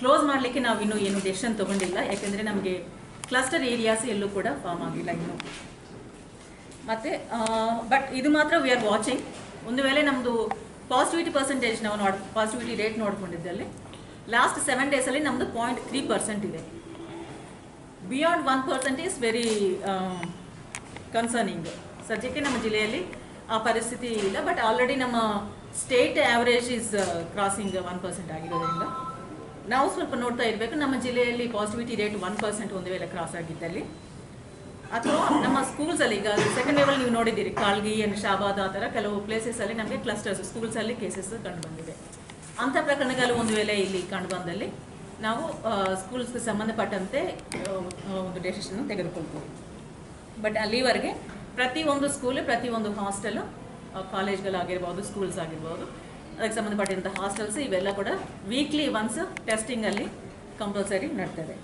close ಮಾಡಲಿಕ್ಕೆ ನಾವು ಇನ್ನೂ ಏನು ಡೆಸಿಷನ್ ತೊಗೊಂಡಿಲ್ಲ ಯಾಕೆಂದರೆ ನಮಗೆ ಕ್ಲಸ್ಟರ್ ಏರಿಯಾಸ್ ಎಲ್ಲೂ ಕೂಡ ಫಾರ್ಮ್ ಆಗಿಲ್ಲ ಇನ್ನು ಮತ್ತು ಬಟ್ ಇದು ಮಾತ್ರ ವಿ ಆರ್ ವಾಚಿಂಗ್ ಒಂದು ವೇಳೆ ನಮ್ಮದು ಪಾಸಿಟಿವಿಟಿ ಪರ್ಸೆಂಟೇಜ್ ನಾವು ನೋಡ್ ಪಾಸಿಟಿವಿಟಿ ರೇಟ್ ನೋಡ್ಕೊಂಡಿದ್ದಲ್ಲಿ ಲಾಸ್ಟ್ ಸೆವೆನ್ ಡೇಸಲ್ಲಿ ನಮ್ಮದು ಪಾಯಿಂಟ್ ತ್ರೀ ಪರ್ಸೆಂಟ್ ಇದೆ beyond one percent is very concerning ಸದ್ಯಕ್ಕೆ ನಮ್ಮ ಜಿಲ್ಲೆಯಲ್ಲಿ ಆ ಪರಿಸ್ಥಿತಿ ಇಲ್ಲ ಬಟ್ ಆಲ್ರೆಡಿ ನಮ್ಮ state average is crossing one percent ಆಗಿರೋದ್ರಿಂದ ನಾವು ಸ್ವಲ್ಪ ನೋಡ್ತಾ ಇರಬೇಕು ನಮ್ಮ ಜಿಲ್ಲೆಯಲ್ಲಿ ಪಾಸಿಟಿವಿಟಿ ರೇಟ್ ಒನ್ ಪರ್ಸೆಂಟ್ ಒಂದು ವೇಳೆ ಕ್ರಾಸ್ ಆಗಿದ್ದಲ್ಲಿ ಅಥವಾ ನಮ್ಮ ಸ್ಕೂಲ್ಸಲ್ಲಿ ಈಗ ಸೆಕೆಂಡ್ ಲೆವೆಲ್ ನೀವು ನೋಡಿದ್ದೀರಿ ಕಾಳ್ಗಿ ಅಂಡ್ ಶಾಬಾದ್ ಆ ಥರ ಕೆಲವು ಪ್ಲೇಸಸಲ್ಲಿ ನಮಗೆ ಕ್ಲಸ್ಟರ್ಸ್ ಸ್ಕೂಲ್ಸಲ್ಲಿ ಕೇಸಸ್ ಕಂಡು ಬಂದಿದೆ ಅಂಥ ಪ್ರಕರಣಗಳು ಒಂದು ವೇಳೆ ಇಲ್ಲಿ ಕಂಡು ಬಂದಲ್ಲಿ ನಾವು ಸ್ಕೂಲ್ಸ್ಗೆ ಸಂಬಂಧಪಟ್ಟಂತೆ ಆ, ಒಂದು ಡೆಸಿಷನ್ ತೆಗೆದುಕೊಳ್ತೀವಿ ಬಟ್ ಅಲ್ಲಿವರೆಗೆ ಪ್ರತಿಯೊಂದು ಸ್ಕೂಲ್ ಪ್ರತಿಯೊಂದು ಹಾಸ್ಟೆಲ್ ಕಾಲೇಜ್ಗಳಾಗಿರ್ಬೋದು ಸ್ಕೂಲ್ಸ್ ಆಗಿರ್ಬೋದು ಅದಕ್ಕೆ ಸಂಬಂಧಪಟ್ಟಂಥ ಹಾಸ್ಟೆಲ್ಸ್ ಇವೆಲ್ಲ ಕೂಡ ವೀಕ್ಲಿ ಒನ್ಸ್ ಟೆಸ್ಟಿಂಗಲ್ಲಿ ಕಂಪಲ್ಸರಿ ನಡ್ತದೆ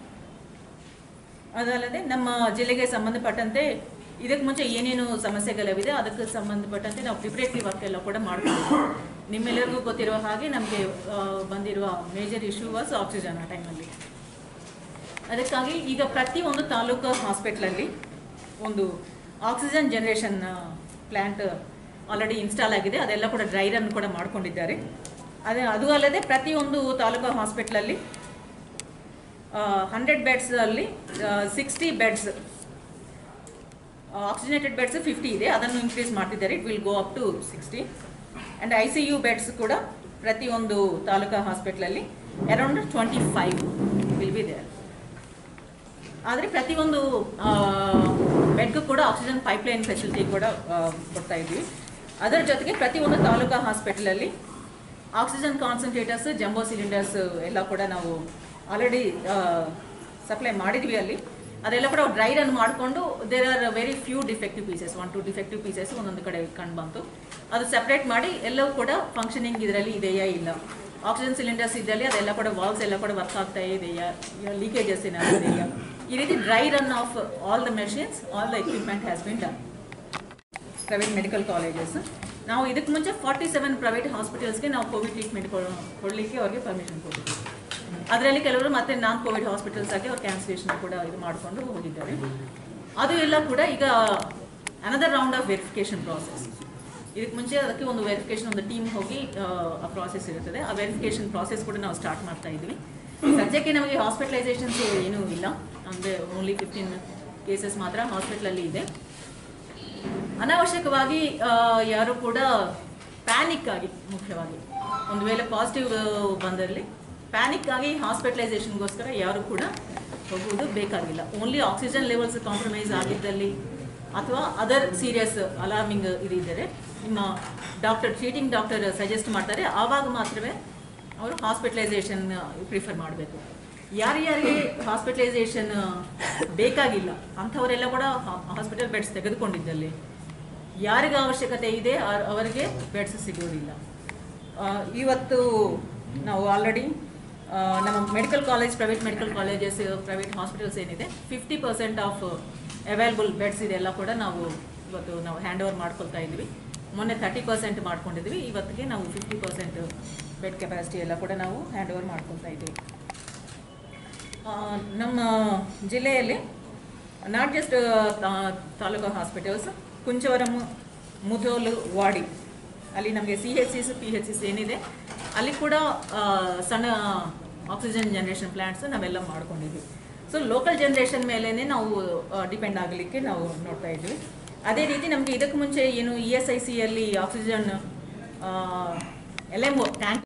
ಅದಲ್ಲದೆ ನಮ್ಮ ಜಿಲ್ಲೆಗೆ ಸಂಬಂಧಪಟ್ಟಂತೆ ಇದಕ್ಕೆ ಮುಂಚೆ ಏನೇನು ಸಮಸ್ಯೆಗಳಿವೆ ಅದಕ್ಕೆ ಸಂಬಂಧಪಟ್ಟಂತೆ ನಾವು ಪ್ರಿಪ್ರೇಟರಿ ವರ್ಕ್ ಎಲ್ಲ ಕೂಡ ಮಾಡ್ತೀವಿ ನಿಮ್ಮೆಲ್ಲರಿಗೂ ಗೊತ್ತಿರುವ ಹಾಗೆ ನಮಗೆ ಬಂದಿರುವ ಮೇಜರ್ ಇಶ್ಯೂ ವಾಸ್ ಆಕ್ಸಿಜನ್ ಆ ಟೈಮಲ್ಲಿ ಅದಕ್ಕಾಗಿ ಈಗ ಪ್ರತಿ ಒಂದು ತಾಲೂಕು ಹಾಸ್ಪಿಟ್ಲಲ್ಲಿ ಒಂದು oxygen generation plant already install ಆಗಿದೆ ಅದೆಲ್ಲ ಕೂಡ ಡ್ರೈ ರನ್ ಕೂಡ ಮಾಡ್ಕೊಂಡಿದ್ದಾರೆ ಅದೇ ಅದು ಅಲ್ಲದೆ ಪ್ರತಿಯೊಂದು ತಾಲೂಕು ಹಾಸ್ಪಿಟ್ಲಲ್ಲಿ ಹಂಡ್ರೆಡ್ ಬೆಡ್ಸಲ್ಲಿ sixty beds oxygenated beds fifty ಇದೆ ಅದನ್ನು ಇನ್ಕ್ರೀಸ್ ಮಾಡ್ತಿದ್ದಾರೆ it will go up to sixty and I C U beds ಕೂಡ ಪ್ರತಿಯೊಂದು ತಾಲೂಕಾ ಹಾಸ್ಪಿಟ್ಲಲ್ಲಿ around twenty five will be there ಆದರೆ ಪ್ರತಿಯೊಂದು ಬೆಡ್ಗೂ ಕೂಡ ಆಕ್ಸಿಜನ್ ಪೈಪ್ಲೈನ್ ಫೆಸಿಲಿಟಿ ಕೂಡ ಆ, ಕೊಡ್ತಾ ಇದ್ವಿ ಅದರ ಜೊತೆಗೆ ಪ್ರತಿಯೊಂದು ತಾಲೂಕಾ ಹಾಸ್ಪಿಟಲಲ್ಲಿ ಆಕ್ಸಿಜನ್ ಕಾನ್ಸಂಟ್ರೇಟರ್ಸ್ ಜಂಬೋ ಸಿಲಿಂಡರ್ಸ್ ಎಲ್ಲ ಕೂಡ ನಾವು ಆಲ್ರೆಡಿ ಸಪ್ಲೈ ಮಾಡಿದ್ವಿ ಅಲ್ಲಿ ಅದೆಲ್ಲ ಕೂಡ ಡ್ರೈ ರನ್ ಮಾಡಿಕೊಂಡು there are very few defective pieces one two defective pieces ಒಂದೊಂದು ಕಡೆ ಕಂಡು ಬಂತು ಅದು ಸಪ್ರೇಟ್ ಮಾಡಿ ಎಲ್ಲವೂ ಕೂಡ ಫಂಕ್ಷನಿಂಗ್ ಇದರಲ್ಲಿ ಇದೆಯಾ ಇಲ್ಲ ಆಕ್ಸಿಜನ್ ಸಿಲಿಂಡರ್ಸ್ ಇದ್ದಲ್ಲಿ ಅದೆಲ್ಲ ಕೂಡ ವಾಲ್ಸ್ ಎಲ್ಲ ಕೂಡ ವರ್ಕ್ ಆಗ್ತಾ ಇದೆಯಾ ಲೀಕೇಜಸ್ ಏನಾದ್ರು ಇದೆಯಾ ಈ ರೀತಿ dry run of all the machines all the equipment has been done private medical colleges ನಾವು ಇದಕ್ಕೆ ಮುಂಚೆ ಫಾರ್ಟಿ ಸೆವೆನ್ ಪ್ರೈವೇಟ್ ಹಾಸ್ಪಿಟಲ್ಸ್ಗೆ ನಾವು ಕೋವಿಡ್ ಟ್ರೀಟ್ಮೆಂಟ್ ಕೊಡಲಿಕ್ಕೆ ಅವ್ರಿಗೆ ಪರ್ಮಿಷನ್ ಕೊಟ್ಟಿದ್ವಿ ಅದರಲ್ಲಿ ಕೆಲವರು ಮತ್ತೆ ನಾನ್ ಕೋವಿಡ್ ಹಾಸ್ಪಿಟಲ್ಸ್ ಆಗಿ ಅವ್ರು ಕ್ಯಾನ್ಸಲೇಷನ್ ಕೂಡ ಇದು ಮಾಡಿಕೊಂಡು ಹೋಗಿದ್ದಾರೆ ಅದು ಎಲ್ಲ ಕೂಡ ಈಗ another round of verification process ಇದಕ್ಕೆ ಮುಂಚೆ ಅದಕ್ಕೆ ಒಂದು ವೆರಿಫಿಕೇಶನ್ ಒಂದು ಟೀಮ್ ಹೋಗಿ ಆ ಪ್ರಾಸೆಸ್ ಇರುತ್ತದೆ ಆ ವೆರಿಫಿಕೇಶನ್ ಪ್ರಾಸೆಸ್ ಕೂಡ ನಾವು ಸ್ಟಾರ್ಟ್ ಮಾಡ್ತಾ ಇದ್ವಿ ಸದ್ಯಕ್ಕೆ ನಮಗೆ ಹಾಸ್ಪಿಟಲೈಸೇಷನ್ಸ್ ಏನೂ ಇಲ್ಲ ಅಂದರೆ ಓನ್ಲಿ ಫಿಫ್ಟೀನ್ ಕೇಸಸ್ ಮಾತ್ರ ಹಾಸ್ಪಿಟ್ಲಲ್ಲಿ ಇದೆ ಅನಾವಶ್ಯಕವಾಗಿ ಆ, ಯಾರು ಕೂಡ ಪ್ಯಾನಿಕ್ ಆಗಿ ಮುಖ್ಯವಾಗಿ ಒಂದು ವೇಳೆ ಪಾಸಿಟಿವ್ ಬಂದಲ್ಲಿ ಪ್ಯಾನಿಕ್ ಆಗಿ ಹಾಸ್ಪಿಟಲೈಸೇಷನ್ಗೋಸ್ಕರ ಯಾರು ಕೂಡ ಹೋಗುವುದು ಬೇಕಾಗಿಲ್ಲ ಓನ್ಲಿ ಆಕ್ಸಿಜನ್ ಲೆವೆಲ್ಸ್ ಕಾಂಪ್ರಮೈಸ್ ಆಗಿದ್ದಲ್ಲಿ ಅಥವಾ ಅದರ್ ಸೀರಿಯಸ್ ಅಲಾರ್ಮಿಂಗ್ ಇದಿದ್ದರೆ ನಿಮ್ಮ ಡಾಕ್ಟರ್ ಟ್ರೀಟಿಂಗ್ ಡಾಕ್ಟರ್ ಸಜೆಸ್ಟ್ ಮಾಡ್ತಾರೆ ಆವಾಗ ಮಾತ್ರವೇ ಅವರು ಹಾಸ್ಪಿಟಲೈಸೇಷನ್ ಪ್ರಿಫರ್ ಮಾಡಬೇಕು ಯಾರ್ಯಾರಿಗೆ ಹಾಸ್ಪಿಟಲೈಸೇಷನ್ ಬೇಕಾಗಿಲ್ಲ ಅಂಥವರೆಲ್ಲ ಕೂಡ ಹಾಸ್ಪಿಟಲ್ ಬೆಡ್ಸ್ ತೆಗೆದುಕೊಂಡಿದ್ದಲ್ಲಿ ಯಾರಿಗೆ ಅವಶ್ಯಕತೆ ಇದೆ ಆ- ಅವರಿಗೆ ಬೆಡ್ಸ್ ಸಿಗೋದಿಲ್ಲ ಆ, ಇವತ್ತು ನಾವು ಆಲ್ರೆಡಿ ನಮ್ಮ medical college private medical colleges private hospitals ಏನಿದೆ fifty percent of available beds ಇದೆಲ್ಲ ಕೂಡ ನಾವು ಇವತ್ತು ನಾವು ಹ್ಯಾಂಡ್ ಓವರ್ ಮಾಡ್ಕೊಳ್ತಾ ಇದ್ವಿ ಮೊನ್ನೆ ತರ್ಟಿ ಪರ್ಸೆಂಟ್ ಮಾಡ್ಕೊಂಡಿದ್ವಿ ಇವತ್ತಿಗೆ ನಾವು ಫಿಫ್ಟಿ ಪರ್ಸೆಂಟ್ ಬೆಡ್ ಕೆಪಾಸಿಟಿ ಎಲ್ಲ ಕೂಡ ನಾವು ಹ್ಯಾಂಡ್ ಓವರ್ ಮಾಡ್ಕೊಳ್ತಾ ಇದ್ದೀವಿ ಆ, ನಮ್ಮ ಜಿಲ್ಲೆಯಲ್ಲಿ ನಾಟ್ ಜಸ್ಟ್ ತಾಲೂಕು ಹಾಸ್ಪಿಟಲ್ಸ್ ಕುಂಚವರಂ ಮುಧೋಲು ವಾಡಿ ಅಲ್ಲಿ ನಮಗೆ C H Cs P H Cs ಏನಿದೆ ಅಲ್ಲಿ ಕೂಡ ಆ, ಸಣ್ಣ ಆಕ್ಸಿಜನ್ ಜನ್ರೇಷನ್ ಪ್ಲ್ಯಾಂಟ್ಸ್ ನಾವೆಲ್ಲ ಮಾಡ್ಕೊಂಡಿದ್ವಿ ಸೊ ಲೋಕಲ್ ಜನ್ರೇಷನ್ ಮೇಲೇ ನಾವು ಡಿಪೆಂಡ್ ಆಗಲಿಕ್ಕೆ ನಾವು ನೋಡ್ತಾ ಇದ್ವಿ ಅದೇ ರೀತಿ ನಮಗೆ ಇದಕ್ಕೆ ಮುಂಚೆ ಏನು ಇ ಎಸ್ ಐ ಸಿಯಲ್ಲಿ ಆಕ್ಸಿಜನ್ ಎಲ್ ಎಮ್ ಟ್ಯಾಂಕ್